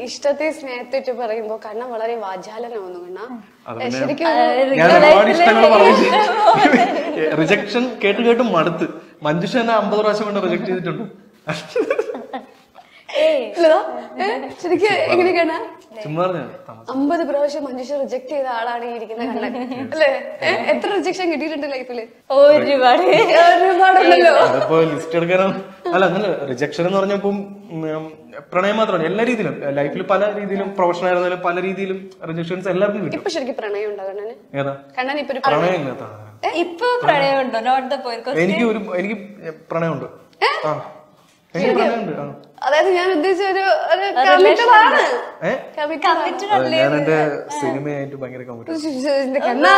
ഇഷ്ടത്തെ സ്നേഹത്തെ പറയുമ്പോ കണ്ണ വളരെ വാചാലനാവുന്നു കണ്ണ അത് പിന്നെ ശരിക്കും ഞാൻ ഒരുപാട് ഇഷ്ടങ്ങൾ പറഞ്ഞു റിജക്ഷൻ കേട്ട് കേട്ട് മടുത്ത് മഞ്ജുഷ എന്നെ അമ്പത് പ്രാവശ്യം കൊണ്ട് റിജക്ട് ചെയ്തിട്ടുണ്ട് ഇല്ലതാ? ഏ? ശരിക്കും എങ്ങനെ കണ്ണ ചുമ്മാ പറഞ്ഞാ തമാശ. അമ്പത് പ്രാവശ്യം മനുഷ്യ റിജക്ട് ചെയ്ത ആളാണ് ഈ ഇരിക്കുന്ന കണ്ണൻ അല്ലേ ഏ? എത്ര റിജക്ഷൻ കിട്ടിയിട്ടുണ്ട് ലൈഫില് ഒരുപാട് ഒരുപാടുണ്ടല്ലോ അതിപ്പോ ലിസ്റ്റ് എടുക്കാനാണ് അല്ല അങ്ങനെ റിജക്ഷൻ എന്ന് പറഞ്ഞപ്പോ പ്രണയം മാത്രമല്ല എല്ലാ രീതിയിലും ലൈഫിൽ പല രീതിയിലും പ്രൊഫഷണൽ ആയിരുന്നാലും പല രീതിയിലും റിജക്ഷൻസ് എല്ലാവർക്കും കിട്ടും ഇപ്പൊ ശരിക്കും പ്രണയം ഉണ്ടോ കണ്ണന് ഏതാ കണ്ണൻ ഇപ്പൊ ഒരു പ്രണയം ഇല്ലാത്ത ഇപ്പൊ പ്രണയമുണ്ടോ നോട്ട് ദ പോയിന്റ് എനിക്ക് ഒരു എനിക്ക് പ്രണയമുണ്ട് ആ എനിക്ക് പ്രണയമുണ്ട് ആ അതായത് ഞാൻ ഉദ്ദേശിച്ച ഒരു ഒരു committed ആണ് ഏ Committed. അതെ, ഞാൻ എന്റെ സിനിമയായിട്ട് ഭയങ്കര കമ്മിറ്റ് ഇതിന്റെ കണ്ണാ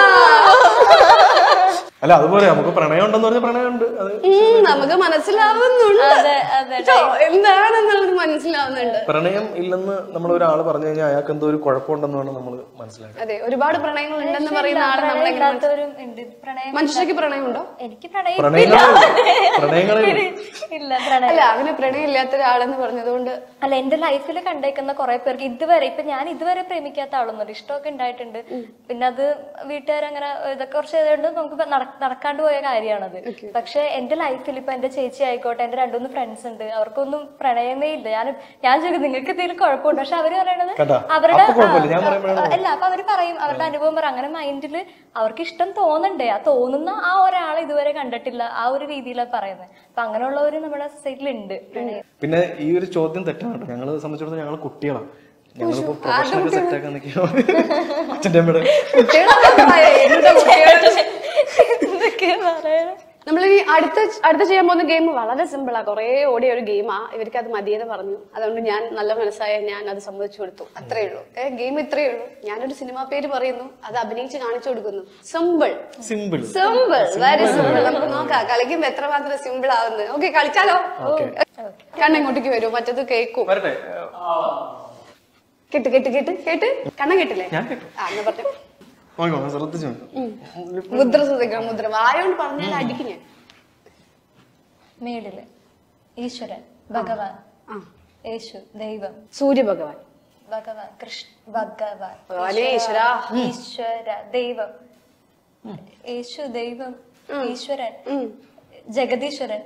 അല്ല അതുപോലെ നമുക്ക് പ്രണയം ഉണ്ടെന്ന് പറഞ്ഞ പ്രണയമുണ്ട് അത് ഉം, നമുക്ക് മനസ്സിലാവുന്നുണ്ട് അതെ അതെ കേട്ടോ, എന്താണെന്നുള്ളത് മനസ്സിലാവുന്നുണ്ട് പ്രണയം ഇല്ലെന്ന് നമ്മൾ ഒരാൾ പറഞ്ഞു കഴിഞ്ഞാൽ അയാൾക്ക് എന്തോ ഒരു കുഴപ്പമുണ്ടെന്നാണ് നമ്മൾ മനസ്സിലാക്കുന്നത് അതെ ഒരുപാട് പ്രണയങ്ങൾ ഉണ്ടെന്ന് പറയുന്ന ആളെ നമ്മളെ ഇല്ലാത്തവരും ഉണ്ട് പ്രണയം മനുഷ്യക്ക് പ്രണയമുണ്ടോ എനിക്ക് പ്രണയം പ്രണയങ്ങളെ പ്രണയങ്ങളെ ഇല്ല പ്രണയം അല്ല അങ്ങനെ പ്രണയം ഇല്ലാത്ത ഒരാളെന്ന് പറഞ്ഞതുകൊണ്ട് അല്ല എന്റെ ലൈഫിൽ കണ്ടേക്കുന്ന കുറെ പേർക്ക് ഇതുവരെ ഇപ്പൊ ഞാൻ ഇതുവരെ പ്രേമിക്കാത്ത ആളൊന്നുമില്ല ഇഷ്ടമൊക്കെ ഉണ്ടായിട്ടുണ്ട് പിന്നെ അത് വീട്ടുകാരങ്ങനെ ഇതൊക്കെ കുറച്ച് ചെയ്തുകൊണ്ട് നമുക്ക് ഇപ്പൊ നട- നടക്കാണ്ട് പോയ കാര്യമാണത് പക്ഷെ എന്റെ ലൈഫിൽ ഇപ്പൊ എന്റെ ചേച്ചി ആയിക്കോട്ടെ എന്റെ രണ്ടുമൂന്ന് ഫ്രണ്ട്സ് ഉണ്ട് അവർക്കൊന്നും പ്രണയമേ ഇല്ല ഞാൻ ഞാൻ ചോദിക്കും നിങ്ങൾക്ക് എന്തെങ്കിലും കുഴപ്പമുണ്ട് പക്ഷെ അവര് പറയണത് കേട്ടാ? അവരുടെ അപ്പൊ കുഴപ്പമില്ല. ഞാൻ ആ, പറയുമ്പോഴാണ് ആ, അല്ല അപ്പൊ അവര് പറയും അവരുടെ അനുഭവം പറയും അങ്ങനെ മൈൻഡില് അവർക്ക് ഇഷ്ടം തോന്നണ്ടേ ആ തോന്നുന്ന ആ ഒരാളെ ഇതുവരെ കണ്ടിട്ടില്ല ആ ഒരു രീതിയിലാണ് പറയുന്നത് അപ്പൊ അങ്ങനെയുള്ളവര് നമ്മുടെ സൊസൈറ്റിയിൽ ഉണ്ട് പ്രണയം പിന്നെ ഈ ഒരു ചോദ്യം തെറ്റാണ് കേട്ടോ ഞങ്ങളെ സംബന്ധിച്ചിടത്തോളം ഞങ്ങൾ കുട്ടികളാണ് ഞങ്ങളിപ്പോ പ്രൊഫഷണൽ സെറ്റ് ആക്കാൻ നിൽക്കുകയാണ് അച്ഛൻ്റെ അമ്മയുടെ കുട്ടികളൊക്കെ പറയാം, എന്താ കുട്ടികൾ? എന്തൊക്കെയാ പറയണേ നമ്മൾ ഈ അടുത്ത അടുത്ത ചെയ്യാൻ പോകുന്ന ഗെയിം വളരെ സിമ്പിളാ കുറേ ഓടിയ ഒരു ഗെയിമാ ഇവർക്ക് അത് മതിയെന്ന് പറഞ്ഞു അതുകൊണ്ട് ഞാൻ നല്ല മനസ്സായ ഞാൻ അത് സമ്മതിച്ചു കൊടുത്തു അത്രേ ഉള്ളൂ ഏ ഗെയിം ഇത്രേ ഉള്ളൂ ഞാനൊരു സിനിമാ പേര് പറയുന്നു അത് അഭിനയിച്ച് കാണിച്ചു കൊടുക്കുന്നു simple simple simple very simple നമുക്ക് നോക്കാം കളിക്കുമ്പോ എത്രമാത്രം സിമ്പിൾ ആവുന്നത് ഓക്കെ കളിച്ചാലോ കണ്ണെങ്ങോട്ടേക്ക് വരൂ മറ്റത് കേക്കും വരട്ടെ കേട്ട് കേട്ട് കേട്ട് കേട്ട് കണ്ണ കേട്ടില്ലേ ഞാൻ കേട്ടു ആ എന്നാ പറഞ്ഞു നോക്കോ ശ്രദ്ധിച്ചു നോക്ക്. മുദ്ര ശ്രദ്ധിക്കണം മുദ്ര വായോണ്ട് പറഞ്ഞാൽ അടിക്കും ഞാൻ മേളില് ഈശ്വരൻ ഭഗവാൻ ആ യേശു ദൈവം സൂര്യ ഭഗവാൻ ഭഗവാൻ കൃഷ്ണ ഭഗവാൻ ഭഗവാനേ ഈശ്വരാ. ഈശ്വര ദൈവം യേശു ദൈവം ഈശ്വരൻ ഉം. ജഗദീശ്വരൻ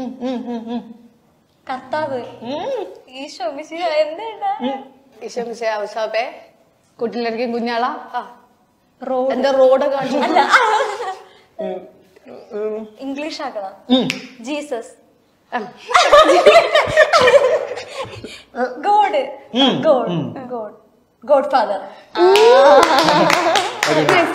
കർത്താവ് ഈശോ മിശിഹ എന്താ ഈശോ മിശിഹ ഔസാപ്പേ കുട്ടിലിറക്കി കുഞ്ഞാളാ ആ റോഡ് എന്താ റോഡ് കാണിച്ചു ഇംഗ്ലീഷ് ആക്കണം Jesus God God God God father